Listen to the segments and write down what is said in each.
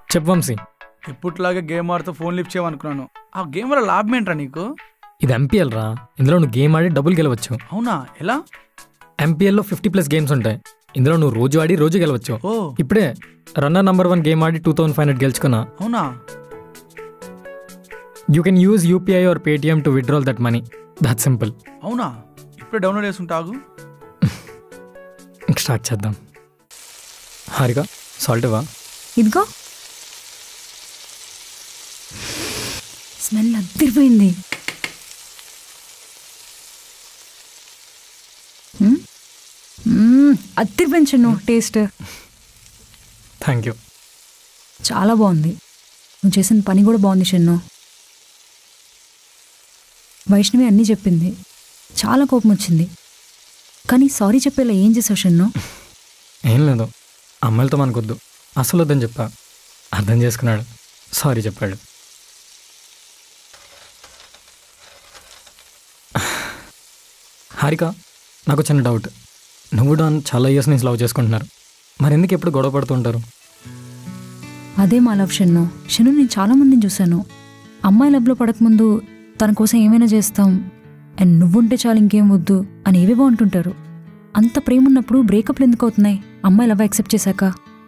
చెప్పు వంశీ ఎప్పట్లాగే గేమ్ ఆడుతూ ఫోన్ లిఫ్ట్ చేయమనుకున్నాను ఆ గేమ్ వల్ల లాభం ఏంట్రా నీకు ఇది ఎంపీఎల్ రా ఇందులో నువ్వు గేమ్ ఆడి డబ్బులు గెలవచ్చు అవునా ఎలా ఎంపీఎల్లో ఫిఫ్టీ ప్లస్ గేమ్స్ ఉంటాయి ఇందులో నువ్వు రోజు ఆడి రోజు గెలవచ్చు ఓ ఇప్పుడే రన్నర్ నంబర్ వన్ గేమ్ ఆడి టూ థౌసండ్ ఫైవ్ హండ్రెడ్ గెలుచుకున్నా అవునా you can use UPI or Paytm to withdrawal that money that simple అవునా ఇప్పుడే డౌన్లోడ్ చేసుకుంటాగు ఇంక స్టార్ట్ చేద్దాం హారిక సాల్ట్ ఇవ్వా ఇదిగో స్మెల్ అద్దరిపోయింది మ్మ్? మ్మ్, అద్దరిపోయింది చిన్ను టేస్ట్ థ్యాంక్ యూ చాలా బాగుంది నువ్వు చేసిన పని కూడా బాగుంది చిన్ను వైష్ణవి అన్నీ చెప్పింది చాలా కోపం వచ్చింది కానీ సారీ చెప్పేలా ఏం చేసావు షన్ను ఏం లేదు అమ్మాయిలతో మనకొద్దు అసలు వద్దని చెప్పా అర్థం చేసుకున్నాడు సారీ చెప్పాడు హారిక నాకు చిన్న డౌట్ నువ్వు డాన్ చాలా ఇయర్స్ నుంచి లవ్ చేసుకుంటున్నారు మరి ఎందుకు ఎప్పుడు గొడవ పడుతుంటారు అదే మా లవ్ షన్ను షన్ను నేను చాలా మందిని చూశాను అమ్మాయి లవ్లో పడకముందు తన కోసం ఏమైనా చేస్తాం అండ్ నువ్వుంటే చాలు ఇంకేం వద్దు అని ఏవేవో అంటుంటారు అంత ప్రేమ ఉన్నప్పుడు బ్రేకప్లు ఎందుకు అవుతున్నాయి అమ్మాయి లవ్ యాక్సెప్ట్ చేశాక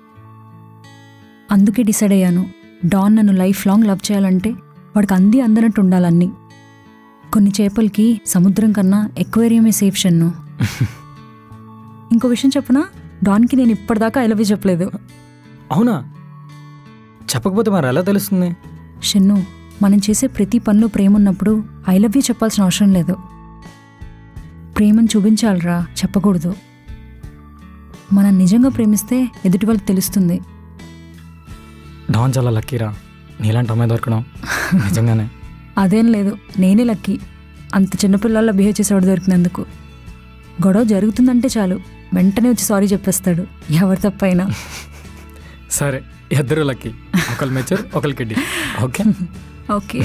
అందుకే డిసైడ్ అయ్యాను డాన్ నన్ను లైఫ్ లాంగ్ లవ్ చేయాలంటే వాడికి అంది అందనట్టు ఉండాలన్నీ కొన్ని చేపలకి సముద్రం కన్నా ఎక్వేరియమే సేఫ్ షన్ను ఇంకో విషయం చెప్పనా డాన్కి నేను ఇప్పటిదాకా ఐ లవ్ యూ చెప్పలేదు అవునా చెప్పకపోతే మరి ఎలా తెలుస్తుంది షన్ను మనం చేసే ప్రతి పనిలో ప్రేమ ఉన్నప్పుడు ఐ లవ్ యూ చెప్పాల్సిన అవసరం లేదు ప్రేమను చూపించాలిరా చెప్పకూడదు మనం నిజంగా ప్రేమిస్తే ఎదుటి వాళ్ళకి తెలుస్తుంది డాన్ చాలా లక్కీరా నీలాంటి అమ్మాయి దొరకడం నిజంగానే అదేం లేదు నేనే లక్కీ అంత చిన్నపిల్లల్లో బిహేవ్ చేసేవాడు దొరికినందుకు గొడవ జరుగుతుందంటే చాలు వెంటనే వచ్చి సారీ చెప్పేస్తాడు ఎవరి తప్పైనా సరే ఇద్దరు లక్కీ ఒకళ్ళు మెచ్చర్ ఒకళ్ళు కిడ్డి ఓకే ఓకే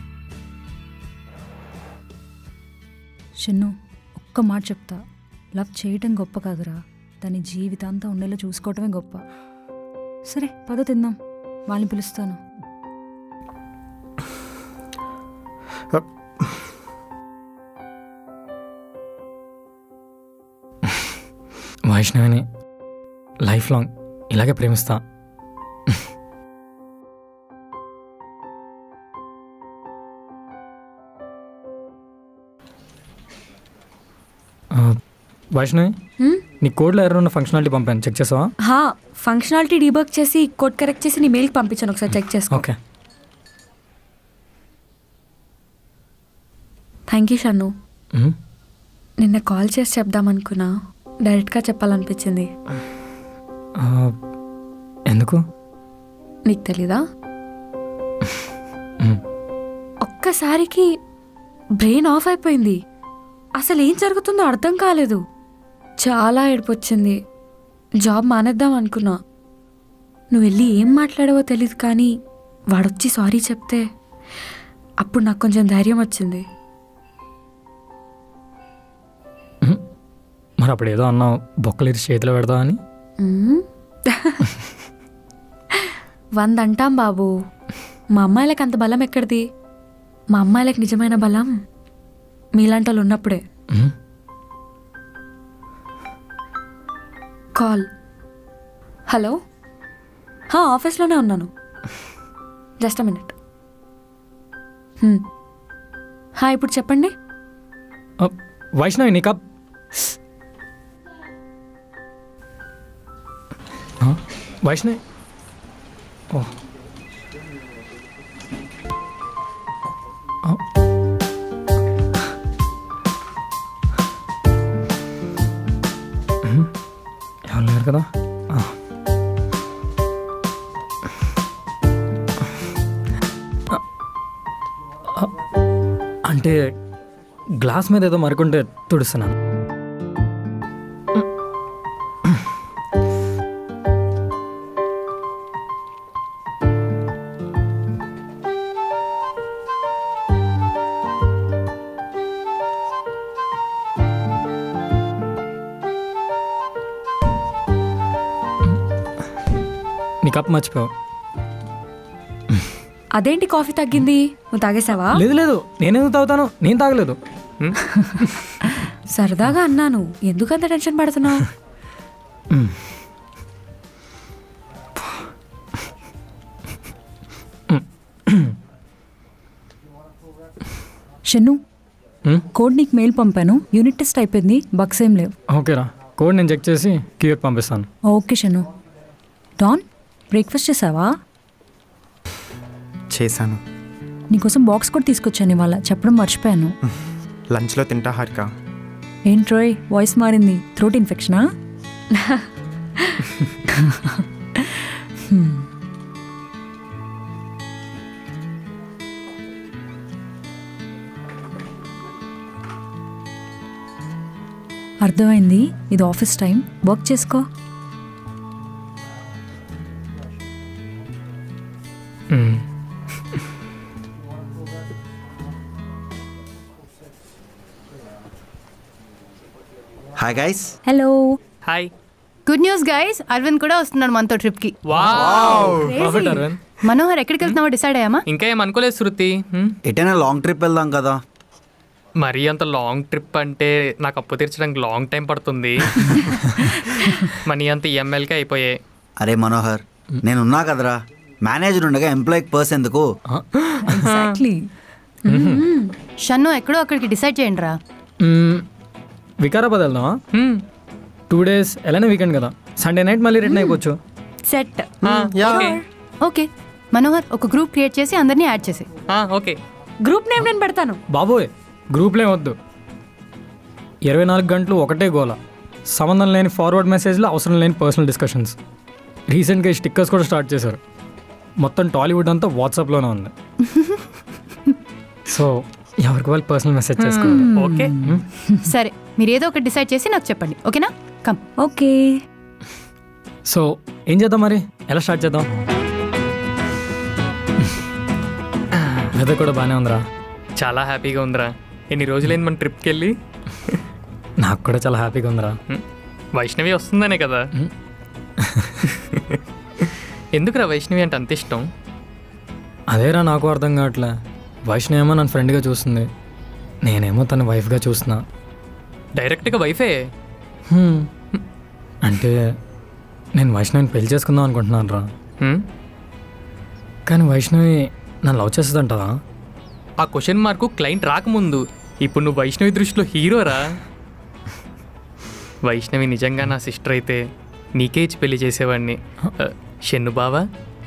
షన్ను ఒక్క మాట చెప్తా లవ్ చేయటం గొప్ప కాదురా దాని జీవితాంతం ఉండేలా చూసుకోవటమే గొప్ప సరే పద తిందాం వాళ్ళని పిలుస్తాను వైష్ణవిని లైఫ్ లాంగ్ ఇలాగే ప్రేమిస్తా ఆ, వైష్ణవి హ్మ్? నీ కోడ్లో ఎర్ర ఉన్న ఫంక్షనాలిటీ పంపాను చెక్ చేసావా హా ఫంక్షనాలిటీ డీబర్క్ చేసి కోడ్ కరెక్ట్ చేసి నీ మెయిల్కి పంపించాను ఒకసారి చెక్ చేసుకో okay thank you Shannu hmm. నిన్న కాల్ చేసి చెప్దామనుకున్నా డైరెక్ట్గా చెప్పాలనిపించింది ఆ, ఎందుకు నీకు తెలీదా మ్మ్. ఒక్కసారికి బ్రెయిన్ ఆఫ్ అయిపోయింది అసలు ఏం జరుగుతుందో అర్థం కాలేదు చాలా ఏడుపొచ్చింది జాబ్ మానేద్దాం అనుకున్నా నువ్వు వెళ్ళి ఏం మాట్లాడావో తెలియదు కానీ వాడొచ్చి సారీ చెప్తే అప్పుడు నాకు కొంచెం ధైర్యం వచ్చింది మ్మ్. మరి అప్పుడు ఏదో అన్నావు బొక్కలు ఇరిచి చేతిలో పెడదా అని మ్మ్. వంద అంటాం బాబు మా అమ్మాయిలకు అంత బలం ఎక్కడిది మా అమ్మాయిలకు నిజమైన బలం మీలాంటి వాళ్ళు ఉన్నప్పుడే మ్మ్. కాల్ హలో హా, ఆఫీస్లోనే ఉన్నాను జస్ట్ అ మినిట్ హ్మ్. హా ఇప్పుడు చెప్పండి ఆ, వైష్ణవి నీకా ఆ, వైష్ణవి ఓ ఆ. మ్మ్. ఎవరు లేరు కదా ఆ. ఆ. అంటే గ్లాస్ మీద ఏదో మరుకుంటే తుడుస్తున్నాను నీ కప్ మర్చిపోయావు అదేంటి కాఫీ తగ్గింది నువ్వు తాగేసావా లేదు లేదు నేనెందుకు తాగుతాను నేను తాగలేదు సరదాగా అన్నాను ఎందుకంత టెన్షన్ పడుతున్నావు షన్ను హ్మ్? కోడ్ నీకు మెయిల్ పంపాను యూనిట్ టెస్ట్ అయిపోయింది బగ్స్ ఏం లేవు ఓకేరా కోడ్ నేను చెక్ చేసి క్యూకి పంపిస్తాను ఓకే షన్ను డాన్ బ్రేక్ఫాస్ట్ చేసావా చేశాను నీకోసం బాక్స్ కూడా తీసుకొచ్చాను ఇవాళ చెప్పడం మర్చిపోయాను లంచ్లో తింటా హారిక ఏంట్రోయ్ వాయిస్ మారింది థ్రోట్ ఇన్ఫెక్షనా హ్మ్. అర్థమైంది ఇది ఆఫీస్ టైం వర్క్ చేసుకో hmm. Hi guys hello hi good news guys Aravind కూడా వస్తున్నాడు మనతో ట్రిప్ కి Perfect, అరవింద్ మనోహర్ ఎక్కడికి వెళ్తున్నావో డిసైడ్ అయ్యామా ఇంకా ఏం అనుకోలేదు శృతి హ్మ్? ఎటైనా లాంగ్ ట్రిప్ వెళ్దాం కదా మరీ అంత లాంగ్ ట్రిప్ అంటే నాకు అప్పు తీర్చడానికి లాంగ్ టైం పడుతుంది మనీ అంత ఈఎంఐలకే అయిపోయాయి అరే మనోహర్ నేనున్నా కదరా మేనేజర్ ఉండగా ఎంప్లాయీకి పర్స్ ఎందుకు ఎగ్జాక్ట్లీ షన్ను ఎక్కడో అక్కడికి డిసైడ్ చేయండి రా మ్మ్. వికారాబాద్ వెళ్దామా హ్మ్. టూ డేస్ ఎలానే వీకెండ్ కదా సండే నైట్ మళ్ళీ రిటర్న్ అయిపోవచ్చు సెట్ ఆ, ఓకే ఓకే మనోహర్ ఒక గ్రూప్ క్రియేట్ చేసి అందరినీ యాడ్ చేసి ఆ, ఓకే గ్రూప్ నేమ్ నేను పెడతాను బాబోయ్ గ్రూప్లే వద్దు ఇరవై నాలుగు గంటలు ఒకటే గోల సంబంధం లేని ఫార్వర్డ్ మెసేజ్లు అవసరం లేని పర్సనల్ డిస్కషన్స్ రీసెంట్గా ఈ స్టిక్కర్స్ కూడా స్టార్ట్ చేశారు మొత్తం టాలీవుడ్ అంతా వాట్సాప్లోనే ఉంది సో ఎవరికి వాళ్ళు పర్సనల్ మెసేజ్ చేసుకోండి ఓకే సరే మీరు ఏదో ఒకటి డిసైడ్ చేసి నాకు చెప్పండి ఓకేనా కమ్ ఓకే సో ఏం చేద్దాం మరి ఎలా స్టార్ట్ చేద్దాం వెదర్ కూడా బాగానే ఉందిరా చాలా హ్యాపీగా ఉందిరా ఎన్ని రోజులైంది మన ట్రిప్కి వెళ్ళి నాకు కూడా చాలా హ్యాపీగా ఉందిరా హ్మ్. వైష్ణవి వస్తుందనే కదా హ్మ్. ఎందుకురా వైష్ణవి అంటే అంత ఇష్టం అదేరా నాకు అర్థం కావట్లే వైష్ణవ్ ఏమో నన్ను ఫ్రెండ్గా చూస్తుంది నేనేమో తన వైఫ్గా చూస్తున్నా డైరెక్ట్గా వైఫే హ్మ్. అంటే నేను వైష్ణవిని పెళ్లి చేసుకుందాం అనుకుంటున్నాను రా హ్మ్? కానీ వైష్ణవి నన్ను లవ్ చేస్తుందంటదా ఆ క్వశ్చన్ మార్కు క్లయింట్ రాకముందు ఇప్పుడు నువ్వు వైష్ణవి దృష్టిలో హీరోరా వైష్ణవి నిజంగా నా సిస్టర్ అయితే నీకే ఇచ్చి పెళ్లి చేసేవాడిని ఆ, షెన్ను బావా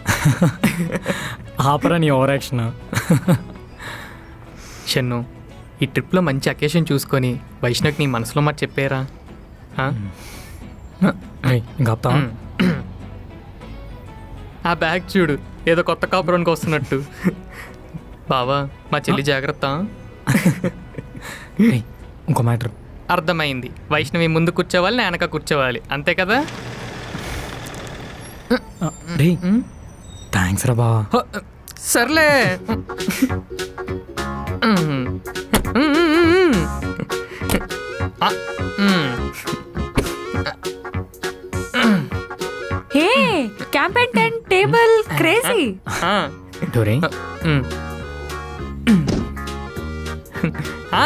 ఆపరా నీ ఓవర్ యాక్షన్ షెన్ను ఈ ట్రిప్లో మంచి అకేషన్ చూసుకొని వైష్ణవికి నీ మనసులో మాట చెప్పారా ఆ? ఇంకా ఆపుతావా? ఆ బ్యాగ్ చూడు ఏదో కొత్త కాపురానికి వస్తున్నట్టు బావా మా చెల్లి జాగ్రత్త ఏయ్, ఇంకో మ్యాటర్ అర్థమైంది వైష్ణవి ముందు కూర్చోవాలి నేను వెనక కూర్చోవాలి అంతే కదా రే థ్యాంక్స్ రా బావా హ, సర్లే మ్మ్. ఆ, hmm. Hey campaign ten table crazy ఆ, డోరే మ్మ్. ఆ,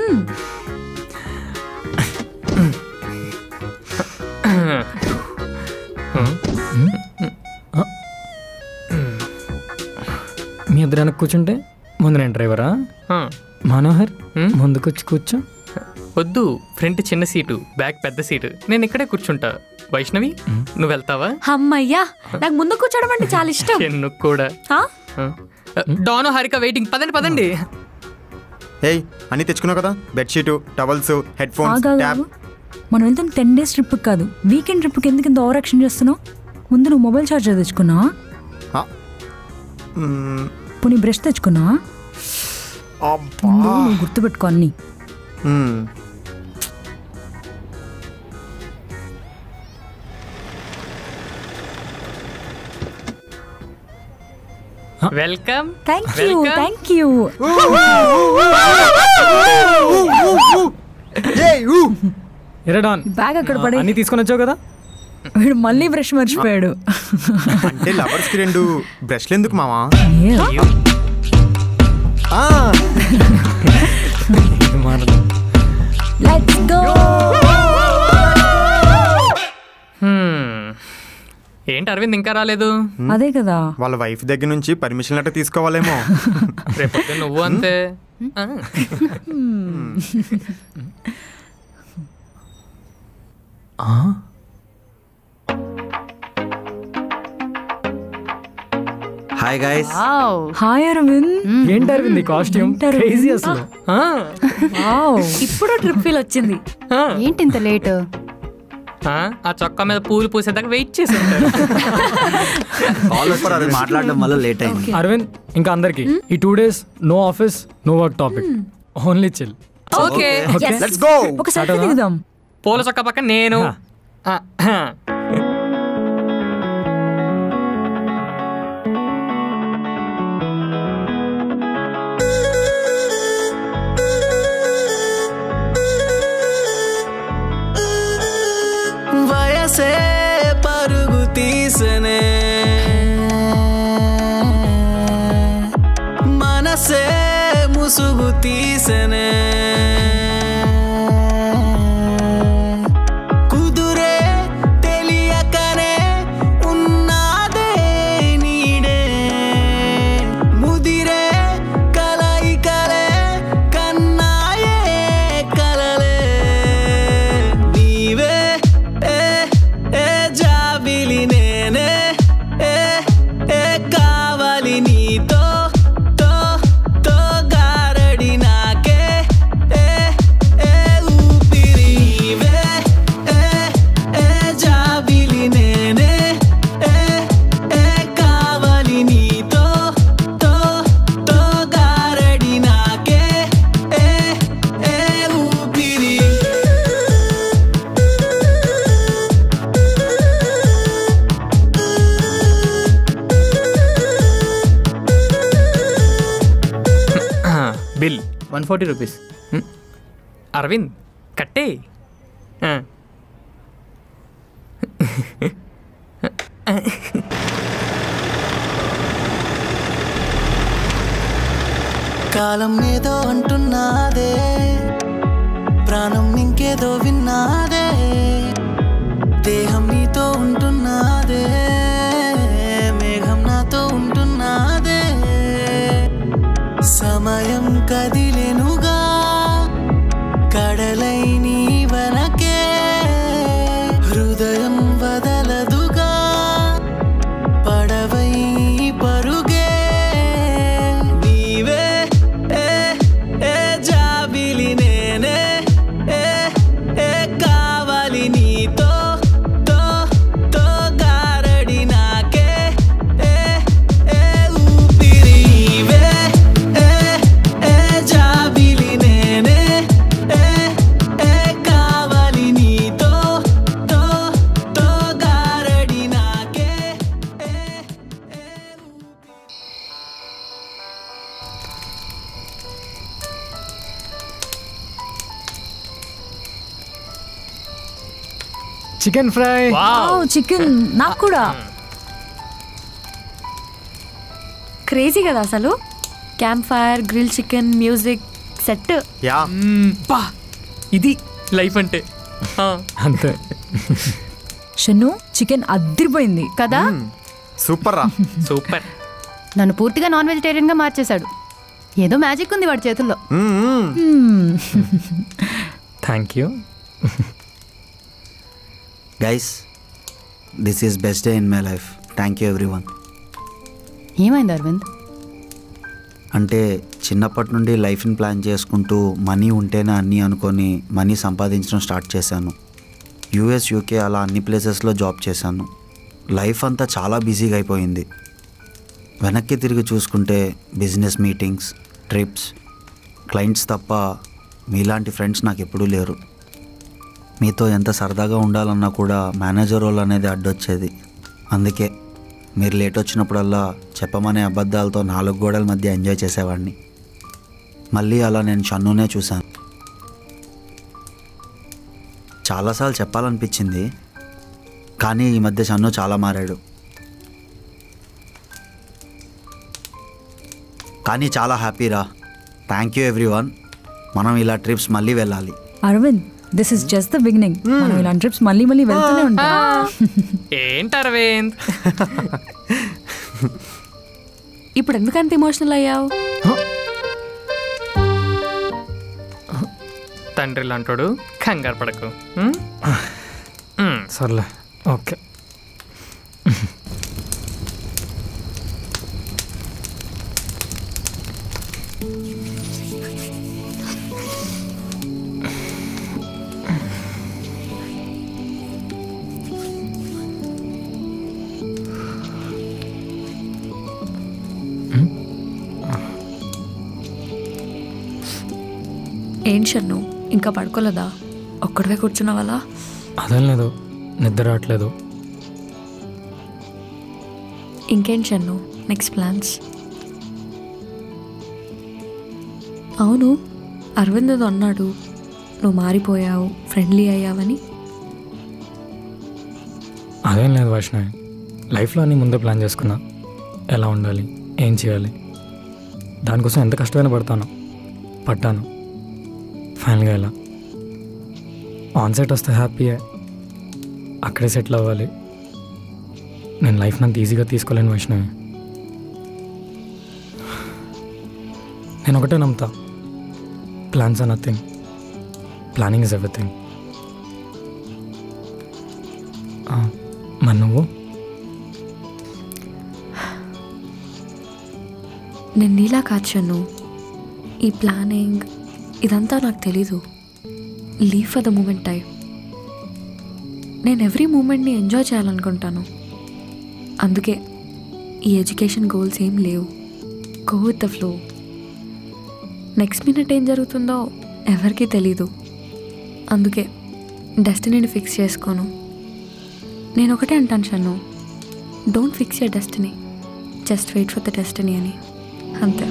మీ ఇద్దరు వెనక్కి కూర్చుంటే ముందు నేను డ్రైవరా ఆ. మనోహర్ హ్మ్? ముందుకు వచ్చి కూర్చో వద్దు ఫ్రంట్ చిన్న సీటు బ్యాక్ పెద్ద సీటు నేను ఇక్కడే కూర్చుంటా వైష్ణవి నువ్వు వెళ్తావా అమ్మయ్యా నాకు ముందు కూర్చోవడం అంటే చాలా ఇష్టం చెన్ను కూడా ఆ? ఆ. డాను హారిక వెయిటింగ్ పదండి పదండి ఏయ్ అన్నీ తెచ్చుకున్నావు కదా బెడ్షీటు టవల్స్ హెడ్ ఫోన్స్ ఆగాగు ట్యాబ్ మనం వెళ్తున్న టెన్ డేస్ ట్రిప్ కాదు వీకెండ్ ట్రిప్కి ఎందుకు ఇంత ఓవర్ యాక్షన్ చేస్తున్నావు ముందు నువ్వు మొబైల్ ఛార్జర్ తెచ్చుకున్నావా మ్మ్, పోనీ బ్రష్ తెచ్చుకున్నావా అబ్బా. ముందు నువ్వు గుర్తుపెట్టుకో అన్నీ hmm. Welcome thank you Welcome. Thank you ఎరే డాన్ బ్యాగ్ అక్కడ పడే అన్నీ తీసుకొని వచ్చావు కదా వీడు మళ్ళీ బ్రష్ మర్చిపోయాడు అంటే లవర్స్ కి రెండు బ్రష్లు ఎందుకు మావా ఏ, ఆ, ఇది మారదు let's go హ్మ్. ఏంటి అరవింద్ ఇంకా రాలేదు అదే కదా వాళ్ళ వైఫ్ దగ్గర నుంచి పర్మిషన్ లెటర్ తీసుకోవాలేమో రేపు నువ్వు అంతే ఆ. Hi guys wow hi Aravind ఏంటి అరవింద్ ఈ కాస్ట్యూమ్ ఏంటి అరవింద్? క్రేజీ అసలు ఆ. వావ్ ఇప్పుడు ట్రిప్ ఫీల్ వచ్చింది ఆ. ఏంటి ఇంత లేట్ ఆ, ఆ చొక్కా మీద పూలు పూసేదాకా వెయిట్ చేసి ఉంటారు కాల్ వచ్చింది మాట్లాడడం వల్ల లేట్ అయింది అరవింద్ ఇంకా అందరికి ఈ two days no office no work topic only chill okay let's go ఒక సెల్ఫీ దిగుదాం పూల చొక్కా పక్కన నేను ఆ, ఆ. వయసే పరుగు తీసనే మనసే ముసుగు తీసనే కుదురే తెలియకనే ఉన్నాదే నీడే ముదిరే కలయికలే కన్నాయే కలలే నీవే ఏ ఏ జాబిలి నేనే ఏ ఏ కావాలి నీతో తో తో గారడి నాకే ఏ ఏ ఊపిరి నీవే ఏ ఏ జాబిలి నేనే ఏ ఏ కావాలి నీతో తో తో గారడి నాకే ఏ ఏ ఊపిరి ఆ, bill one forty rupees Aravind కట్టే ఆ. కాలం ఏదో అంటున్నాదే ప్రాణం ఇంకేదో విన్నాదే దేహం నీతో ఉంటున్నాదే మేఘం నాతో ఉంటున్నాదే సమయం కదిలెనుగా కడలై నీ వనకే హృదయం వదలదుగా పడవై పరుగే నీవే ఏ ఏ జాబిలి నేనే ఏ ఏ కావాలి నీతో తో తో గారడి నాకే ఏ ఏ ఊపిరి నీవే ఏ ఏ జాబిలి నేనే ఏ ఏ కావాలి నీతో తో తో గారడి నాకే ఏ ఏ చికెన్ ఫ్రై వావ్ చికెన్ నాకు కూడా క్రేజీ కదా అసలు campfire grill chicken music set yeah hmm, బా ఇది లైఫ్ అంటే ఆ. అంతే షన్ను చికెన్ అద్దరిపోయింది కదా సూపర్ రా సూపర్ నన్ను పూర్తిగా నాన్ వెజిటేరియన్ గా మార్చేశాడు ఏదో మ్యాజిక్ ఉంది వాడి చేతుల్లో మ్మ్, మ్మ్. Thank you guys this is best day in my life thank you everyone ఏమైంది అరవింద్ అంటే చిన్నప్పటి నుండి లైఫ్ని ప్లాన్ చేసుకుంటూ మనీ ఉంటేనే అన్నీ అనుకొని మనీ సంపాదించడం స్టార్ట్ చేశాను యూఎస్ యూకే అలా అన్ని ప్లేసెస్లో జాబ్ చేశాను లైఫ్ అంతా చాలా బిజీగా అయిపోయింది వెనక్కి తిరిగి చూసుకుంటే బిజినెస్ మీటింగ్స్ ట్రిప్స్ క్లయింట్స్ తప్ప మీలాంటి ఫ్రెండ్స్ నాకు ఎప్పుడూ లేరు మీతో ఎంత సరదాగా ఉండాలన్నా కూడా మేనేజర్ రోల్ అనేది అడ్డొచ్చేది అందుకే మీరు లేట్ వచ్చినప్పుడల్లా చెప్పమనే అబద్ధాలతో నాలుగు గోడల మధ్య ఎంజాయ్ చేసేవాడిని మళ్ళీ అలా నేను షన్నునే చూశాను చాలాసార్లు చెప్పాలనిపించింది కానీ ఈ మధ్య షన్ను చాలా మారాడు కానీ చాలా హ్యాపీరా థ్యాంక్ యూ ఎవ్రీ మనం ఇలా ట్రిప్స్ మళ్ళీ వెళ్ళాలి Aravind this is just the beginning మనం ఇలాంటి ట్రిప్స్ మళ్ళీ మళ్ళీ వెళ్తూనే ఉంటాం ఏంటి అరవింద్ ఇప్పుడు ఎందుకంత ఎమోషనల్ అయ్యావు తండ్రి లాంటోడు కంగారు పడకు ఉమ్? ఉమ్. సర్లే ఓకే ఏంటి షన్ను ఇంకా పడుకోలేదా ఒక్కడివే కూర్చున్నావాలా అదేం లేదు నిద్ర రావట్లేదు ఇంకేంటి షన్ను నెక్స్ట్ ప్లాన్స్ అవును అరవింద్ ఏదో అన్నాడు నువ్వు మారిపోయావు ఫ్రెండ్లీ అయ్యావని అదేం లేదు వైష్ణవి లైఫ్లో అన్నీ ముందే ప్లాన్ చేసుకున్నా ఎలా ఉండాలి ఏం చేయాలి దానికోసం ఎంత కష్టమైనా పడతాను పడ్డాను ఫైనల్గా ఎలా ఆన్సైట్ వస్తే హ్యాపీయే అక్కడే సెటిల్ అవ్వాలి నేను లైఫ్ అంత ఈజీగా తీసుకోలేను వైష్ణవి నేను ఒకటే నమ్ముతా plans are nothing planning is everything మరి నువ్వు నేను నీలా కాచాను ఈ ప్లానింగ్ ఇదంతా నాకు తెలీదు leave for the moment time నేను ఎవ్రీ మూమెంట్ని ఎంజాయ్ చేయాలనుకుంటాను అందుకే ఈ ఎడ్యుకేషన్ గోల్స్ ఏం లేవు go with the flow next minute ఏం జరుగుతుందో ఎవరికీ తెలీదు అందుకే డెస్టినీని ఫిక్స్ చేసుకోను నేను ఒకటే అంటాను Shannu don't fix your destiny just wait for the destiny అని అంతే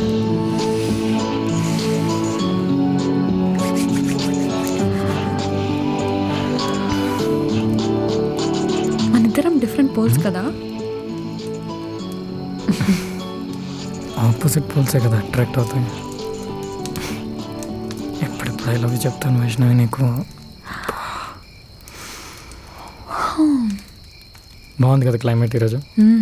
మన ఇద్దరం డిఫరెంట్ పోల్స్ కదా ఆపోజిట్ పోల్సే కదా అట్రాక్ట్ అవుతాయి ఎప్పుడెప్పుడు ఐ లవ్ యూ చెప్తాను వైష్ణవి నీకు బాగుంది కదా క్లైమేట్ ఈరోజు మ్మ్.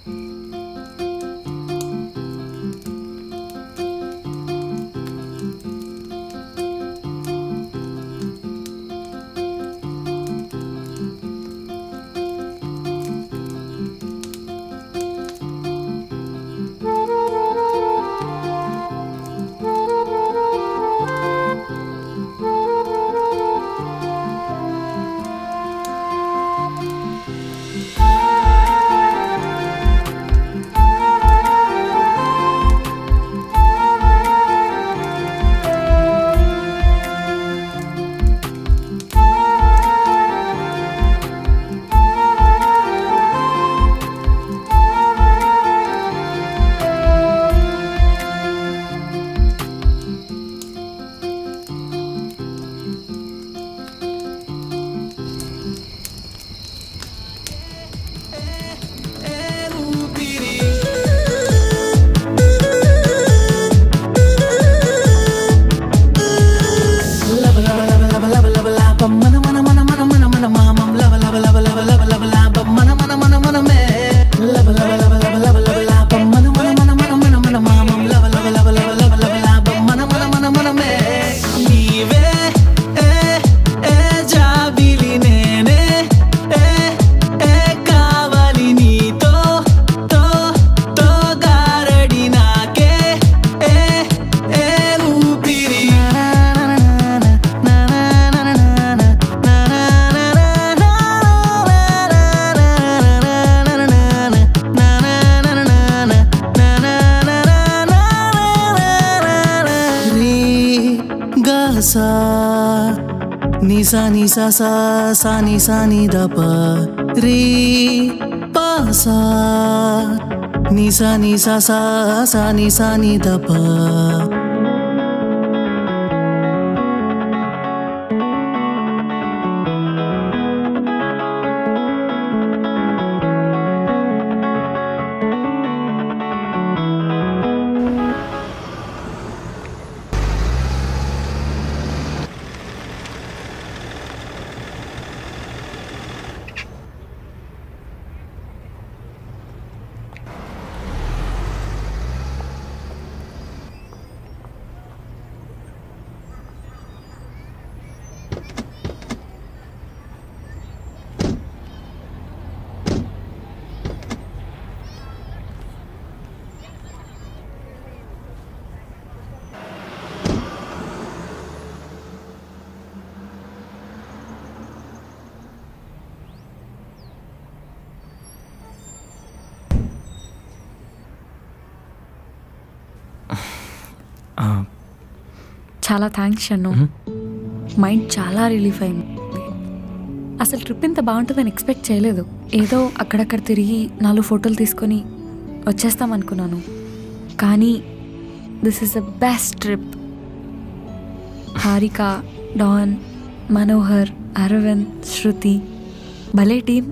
నీవే ఏ ఏ జాబిలి నేనే ఏ ఏ కావాలి నీతో తో తో గారడి నాకే ఏ ఏ ఊపిరి రీ గా సా ని సా ని సా సా సా ని సా ని ద ప రీ పా సా ని సా ని సా సా సా ని సా ని ద ప చాలా థ్యాంక్స్ షన్ను మైండ్ చాలా రిలీఫ్ అయింది అసలు ట్రిప్ ఇంత బాగుంటుందని ఎక్స్పెక్ట్ చేయలేదు ఏదో అక్కడక్కడ తిరిగి నాలుగు ఫోటోలు తీసుకొని వచ్చేస్తాం అనుకున్నాను కానీ this is the best trip Harika Don Manohar Aravind Shruti భలే team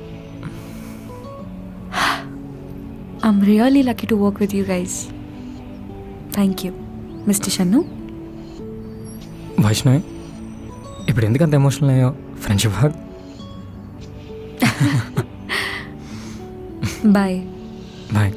I'm really lucky to work with you guys thank you mister Shannu Vaishnavi ఇప్పుడు ఎందుకు అంత ఎమోషనల్ అయ్యో ఫ్రెండ్షిప్ హాగ్ బాయ్ బాయ్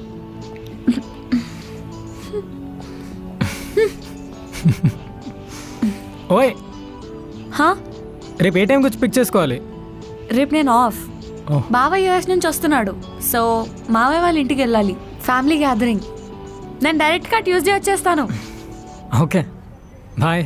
ఓయ్ హా రేపు ఏ టైంకి వచ్చి పిక్ చేసుకోవాలి రేపు నేను ఆఫ్ Oh. బాబాయ్ యూఎస్ నుంచి వస్తున్నాడు సో మావయ్య వాళ్ళ ఇంటికి వెళ్ళాలి ఫ్యామిలీ గ్యాదరింగ్ నేను డైరెక్ట్గా ట్యూస్డే వచ్చేస్తాను ఓకే బాయ్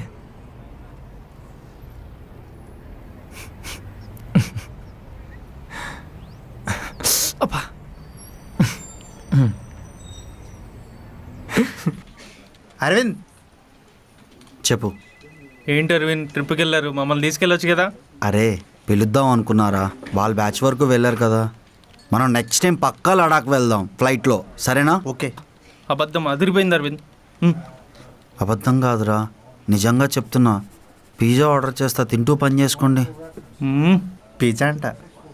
అరవింద్ చెప్పు ఏంటి అరవింద్ ట్రిప్కి వెళ్ళారు మమ్మల్ని తీసుకెళ్ళొచ్చు కదా అరే పిలుద్దాం అనుకున్నారా వాళ్ళు బ్యాచ్ వరకు వెళ్ళారు కదా మనం నెక్స్ట్ టైం పక్కా లడాక్ వెళ్దాం ఫ్లైట్లో సరేనా ఓకే అబద్ధం అదిరిపోయింది అరవింద్ ఉమ్. అబద్ధం కాదురా నిజంగా చెప్తున్నా పిజ్జా ఆర్డర్ చేస్తా తింటూ పని చేసుకోండి ఉమ్. పిజ్జా అంట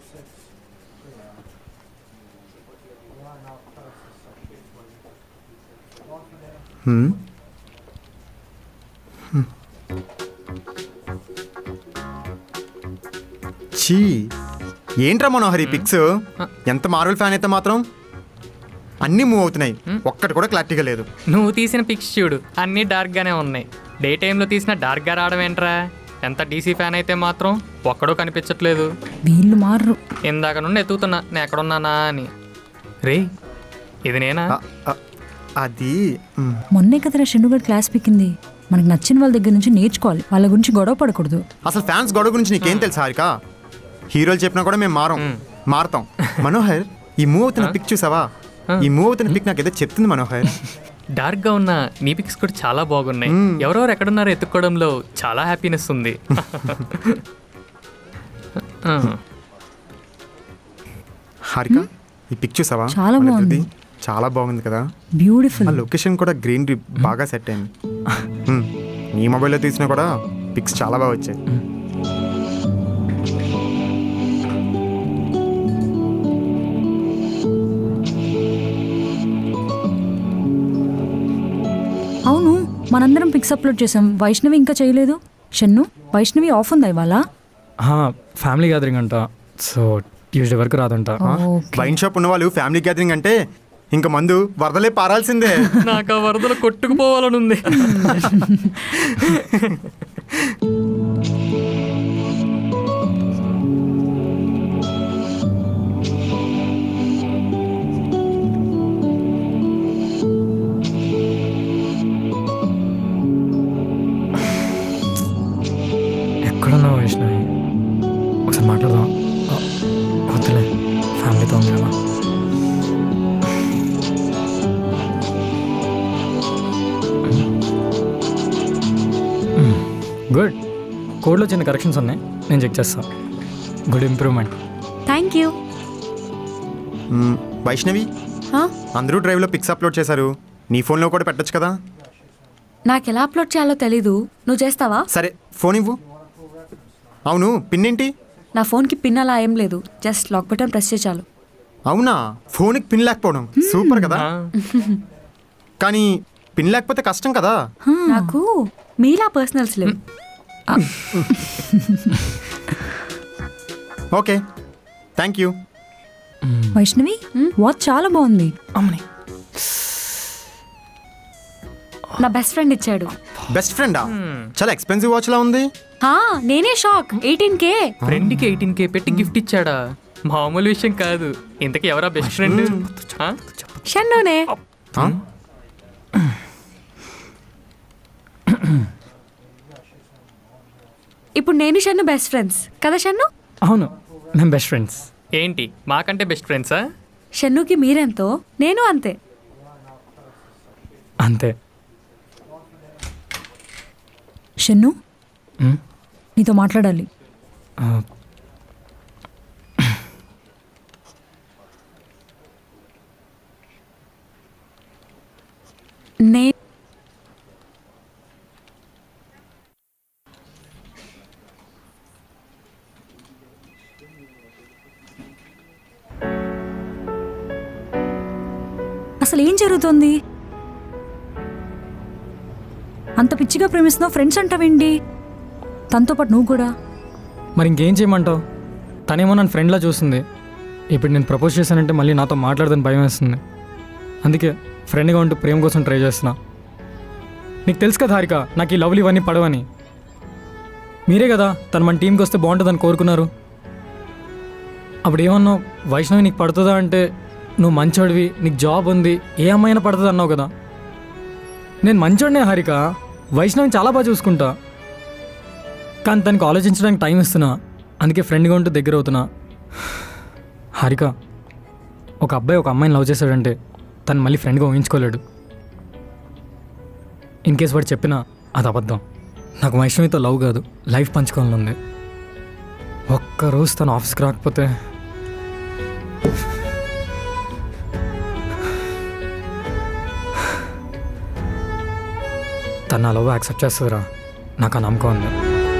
హ్మ్. హ్మ్. ఛీ ఏంట్రా మనోహరి పిక్స్ ఎంత మార్వెల్ ఫ్యాన్ అయితే మాత్రం అన్నీ మూవ్ అవుతున్నాయి ఒక్కటి కూడా క్లారిటీగా లేదు నువ్వు తీసిన పిక్స్ చూడు అన్నీ డార్క్గానే ఉన్నాయి డే టైంలో తీసిన డార్క్గా రావడం ఏంట్రా ఎంత డీసీ ఫ్యాన్ అయితే మాత్రం ఒక్కడూ కనిపించట్లేదు వీళ్ళు మారరు ఇందాక నుండి ఎత్తుకుతున్నా నేను ఎక్కడున్నానా అని రే ఇది నేనా ఆ, ఆ, అది మ్, మొన్నే కదరా షెన్నుగడ్ క్లాస్ పిక్కింది మనకు నచ్చిన వాళ్ళ దగ్గర నుంచి నేర్చుకోవాలి వాళ్ళ గురించి గొడవ పడకూడదు అసలు ఫ్యాన్స్ గొడవ గురించి నీకేం తెలుసు హారిక హీరోలు చెప్పినా కూడా మేము మారం మారుతాం మనోహర్ ఈ మూవ్ అవుతున్న పిక్ చూసావా ఈ మూవ్ అవుతున్న పిక్ నాకు ఏదో చెప్తుంది మనోహర్ డార్క్గా ఉన్న నీ పిక్స్ కూడా చాలా బాగున్నాయి ఎవరెవరు ఎక్కడున్నారో ఎత్తుక్కోవడంలో చాలా హ్యాపీనెస్ ఉంది ఆ, హారిక ఈ పిక్ చూసావా చాలా మన బాగుంది. ఇద్దరిది? చాలా బాగుంది కదా బ్యూటిఫుల్ ఆ లొకేషన్ కూడా గ్రీన్ బాగా సెట్ అయింది మ్, నీ మొబైల్లో తీసినా కూడా పిక్స్ చాలా బాగా వచ్చాయి అవును మనందరం పిక్స్ అప్లోడ్ చేసాం వైష్ణవి ఇంకా చేయలేదు షన్ను వైష్ణవి ఆఫ్ ఉందా ఇవాళ ఫ్యామిలీ గ్యాదరింగ్ అంట సో ట్యూస్డే వరకు రాదంట ఓకే. వైన్ షాప్ ఉన్న వాళ్ళు ఫ్యామిలీ గ్యాదరింగ్ అంటే ఇంకా మందు వరదలే పారాల్సిందే నాకు ఆ వరదలు కొట్టుకుపోవాలని ఉంది ఎక్కడున్నావు వైష్ణవి ఒకసారి మాట్లాడదాం ఆ, వద్దులే ఫ్యామిలీతో ఉంది కదా గుడ్ కోడ్లో చిన్న కరెక్షన్స్ ఉన్నాయి నేను చెక్ చేస్తాను గుడ్ ఇంప్రూవ్మెంట్ థ్యాంక్ యూ మ్, వైష్ణవి అందరూ డ్రైవ్లో పిక్స్ అప్లోడ్ చేశారు నీ ఫోన్లో కూడా పెట్టొచ్చు కదా నాకు ఎలా అప్లోడ్ చేయాలో తెలీదు నువ్వు చేస్తావా సరే ఫోన్ ఇవ్వు అవును పిన్ ఏంటి నా ఫోన్కి పిన్ అలా ఏం లేదు జస్ట్ లాక్ బటన్ ప్రెస్ చేయి చాలు అవునా ఫోన్కి పిన్ లేకపోవడం సూపర్ కదా కానీ పిన్ లేకపోతే కష్టం కదా నాకు మీలా పర్సనల్స్ లేవు okay thank you Vaishnavi watch చాలా బాగుంది అమ్మని నా బెస్ట్ ఫ్రెండ్ ఇచ్చాడు బెస్ట్ ఫ్రెండా చాలా ఎక్స్పెన్సివ్ వాచ్ లా ఉంది హా, నేనే షాక్ ఎయిటీన్ కే ఫ్రెండ్కి ఎయిటీన్ కే పెట్టి గిఫ్ట్ ఇచ్చాడా మామూలు విషయం కాదు ఇంతకీ ఎవరా బెస్ట్ ఫ్రెండ్ షన్నునే ఆ? ఇప్పుడు నేను షన్ను బెస్ట్ ఫ్రెండ్స్ కదా షన్ను అవును మేము బెస్ట్ ఫ్రెండ్స్ ఏంటి మాకంటే బెస్ట్ ఫ్రెండ్సా షన్నుకి మీరెంతో నేను అంతే అంతే షన్ను ఉమ్, నీతో మాట్లాడాలి ఆ, నే అసలు ఏం జరుగుతోంది అంత పిచ్చిగా ప్రేమిస్తున్నావు ఫ్రెండ్స్ అంటావేంటి తనతో పాటు నువ్వు కూడా మరి ఇంకేం చేయమంటావు తనేమో నన్ను ఫ్రెండ్లా చూస్తుంది ఇప్పుడు నేను ప్రపోజ్ చేశానంటే మళ్ళీ నాతో మాట్లాడదని భయం వేస్తుంది అందుకే ఫ్రెండ్గా ఉంటూ ప్రేమ కోసం ట్రై చేస్తున్నా నీకు తెలుసు కదా హారిక నాకు ఈ లవ్లు ఇవన్నీ పడవని మీరే కదా తను మన టీంకి వస్తే బాగుంటుందని కోరుకున్నారు అప్పుడు ఏమన్నావు వైష్ణవి నీకు పడుతుందా అంటే నువ్వు మంచోడివి నీకు జాబ్ ఉంది ఏ అమ్మాయినా పడుతుంది అన్నావు కదా నేను మంచోడినే హారిక వైష్ణవిని చాలా బాగా చూసుకుంటా కానీ తనకు ఆలోచించడానికి టైం ఇస్తున్నా అందుకే ఫ్రెండ్గా ఉంటూ దగ్గర అవుతున్నా హారిక ఒక అబ్బాయి ఒక అమ్మాయిని లవ్ చేశాడంటే తను మళ్ళీ ఫ్రెండ్గా ఊహించుకోలేడు ఇన్ కేస్ వాడు చెప్పినా అది అబద్ధం నాకు వైష్ణవితో లవ్ కాదు లైఫ్ పంచుకోవాలని ఉంది ఒక్కరోజు తను ఆఫీస్కి రాకపోతే తను నా లవ్ యాక్సెప్ట్ చేస్తుందిరా నాకు ఆ నమ్మకం ఉంది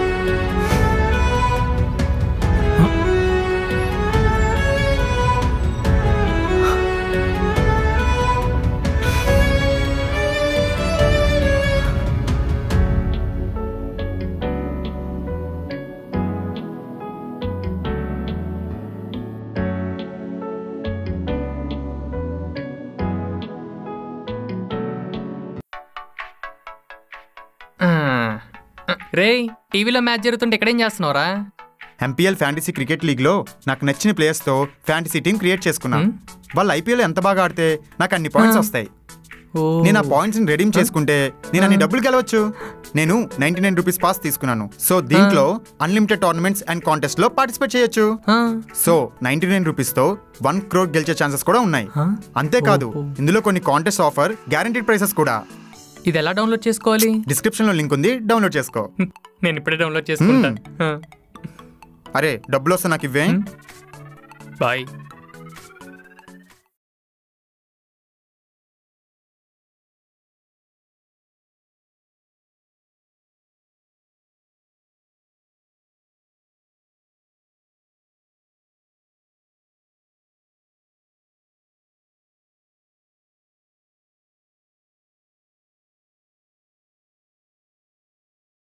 రే టీవీలో మ్యాచ్ జరుగుతుంటే ఇక్కడేం చేస్తున్నావురా ఎంపీఎల్ ఫ్యాంటసీ క్రికెట్ లీగ్లో నాకు నచ్చిన ప్లేయర్స్తో ఫ్యాంటసీ టీం క్రియేట్ చేసుకున్నా వాళ్ళు ఐపీఎల్ ఎంత బాగా ఆడితే నాకు అన్ని పాయింట్స్ వస్తాయి నేను ఆ పాయింట్స్ రెడీమ్ చేసుకుంటే నేను అన్ని డబ్బులు గెలవచ్చు నేను నైన్టీ నైన్ రూపీస్ పాస్ తీసుకున్నాను సో దీంట్లో అన్లిమిటెడ్ టోర్నమెంట్స్ అండ్ కాంటెస్ట్ లో పార్టిసిపేట్ చేయొచ్చు సో నైన్టీ నైన్ రూపీస్ తో వన్ క్రోర్ గెలిచే ఛాన్సెస్ కూడా ఉన్నాయి అంతేకాదు ఇందులో కొన్ని కాంటెస్ట్ ఆఫర్ గ్యారంటీడ్ ప్రైసెస్ కూడా ఇది ఎలా డౌన్లోడ్ చేసుకోవాలి డిస్క్రిప్షన్ లో లింక్ ఉంది డౌన్లోడ్ చేసుకో నేను ఇప్పుడే డౌన్లోడ్ చేసుకుంటా అరే డబ్బులు వస్తే నాకు ఇవ్వే బాయ్